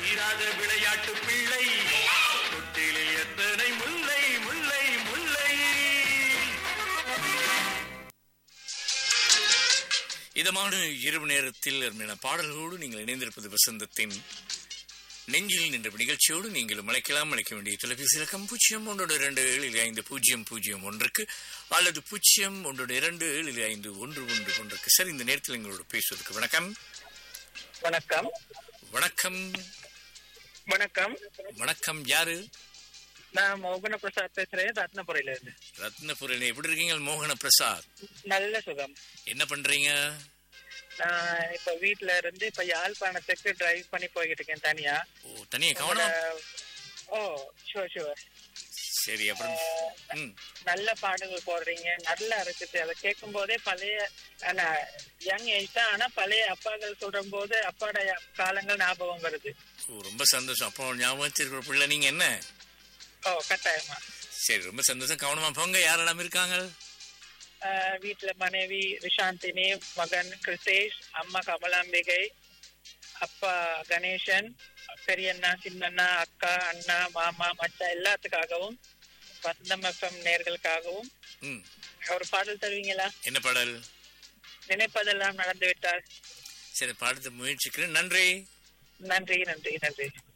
தீராத விளையாட்டு பிள்ளை தொட்டிலில் எத்தனை முல்லை முல்லை முல்லை இதமான இரவு நேரத்தில் அருமையான பாடல்களோடு நீங்கள் இணைந்திருப்பது வசந்தத்தின் நெஞ்சில் நின்ற நிகழ்ச்சியோடு நீங்கள் அழைக்கலாம் அழைக்க வேண்டிய தொலைபேசி இலக்கம் பூஜ்ஜியம் ஒன்றோடு இரண்டு ஏழில் ஐந்து பூஜ்ஜியம் பூஜ்ஜியம் ஒன்றுக்கு அல்லது பூஜ்ஜியம் ஒன்றோடு இரண்டு ஏழில் ஐந்து ஒன்று ஒன்று ஒன்றுக்கு சரி இந்த நேரத்தில் எங்களோடு பேசுவதற்கு வணக்கம் வணக்கம் வணக்கம் வணக்கம் வணக்கம் யாரு நான் மோகன பிரசாத் பேசுறேன் ரத்னபுரையில இருந்து ரத்னபுரியில் எப்படி இருக்கீங்க மோகன பிரசாத் நல்ல சுகம் என்ன பண்றீங்க நான் இப்ப வீட்ல இருந்து இப்ப யாழ்ப்பாணத்துக்கு டிரைவ் பண்ணி போய்கிட்டு இருக்கேன் தனியா ஓ தனியா கவனம் உங்களோட- ஓ ஷுவர் ஷுவர் சரி அப்புறம் ம் நல்ல பாடல்கள் போடுறீங்க நல்லா இருக்குது அதை கேட்கும் போதே பழைய ஆனா யங் ஏஜ் தான் ஆனா பழைய அப்பாக்கள் சொல்லும் போது அப்பாட காலங்கள் ஞாபகம் வருது ஓ ரொம்ப சந்தோஷம் அப்போ ஞாபகம் வச்சிருக்கிற பிள்ளை நீங்க என்ன ஓ கட்டாயமா சரி ரொம்ப சந்தோஷம் கவனமா போங்க யாரெல்லாம் இருக்காங்க ஆஹ் வீட்டுல மனைவி ரிஷாந்தினி மகன் கிருத்தேஷ் அம்மா கமலாம்பிகை அப்பா கணேசன் பெரியண்ணா சின்னண்ணா அக்கா அண்ணா மாமா மச்சான் எல்லாத்துக்காகவும் வசந்தம் எஃப்எம் நேர்களுக்காகவும் ம் ஒரு பாடல் தருவீங்களா என்ன பாடல் நினைப்பதெல்லாம் நடந்து விட்டால் சரி பாடத்தை முயற்சிக்கிறேன் நன்றி நன்றி நன்றி நன்றி